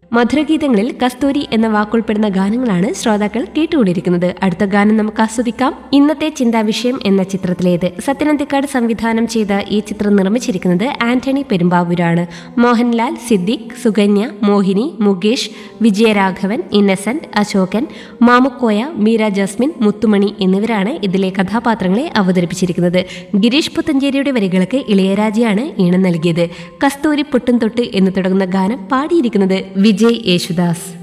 മധുരഗീതങ്ങളിൽ കസ്തൂരി എന്ന വാക്കുൾപ്പെടുന്ന ഗാനങ്ങളാണ് ശ്രോതാക്കൾ കേട്ടുകൊണ്ടിരിക്കുന്നത് അടുത്ത ഗാനം നമുക്ക് ആസ്വദിക്കാം ഇന്നത്തെ ചിന്താവിഷയം എന്ന ചിത്രത്തിലേത് സത്യനന്ദിക്കാട് സംവിധാനം ചെയ്ത ഈ ചിത്രം നിർമ്മിച്ചിരിക്കുന്നത് ആന്റണി പെരുമ്പാവൂരാണ് മോഹൻലാൽ സിദ്ദിഖ് സുകന്യ മോഹിനി മുകേഷ് വിജയരാഘവൻ ഇന്നസെന്റ് അശോകൻ മാമുക്കോയ മീര ജസ്മിൻ മുത്തുമണി എന്നിവരാണ് ഇതിലെ കഥാപാത്രങ്ങളെ അവതരിപ്പിച്ചിരിക്കുന്നത് ഗിരീഷ് പുത്തഞ്ചേരിയുടെ വരികൾക്ക് ഇളയരാജയാണ് ഈണം നൽകിയത് കസ്തൂരി പൊട്ടും തൊട്ട് എന്ന് തുടങ്ങുന്ന ഗാനം പാടിയിരിക്കുന്നത് വിജയ് യേശുദാസ്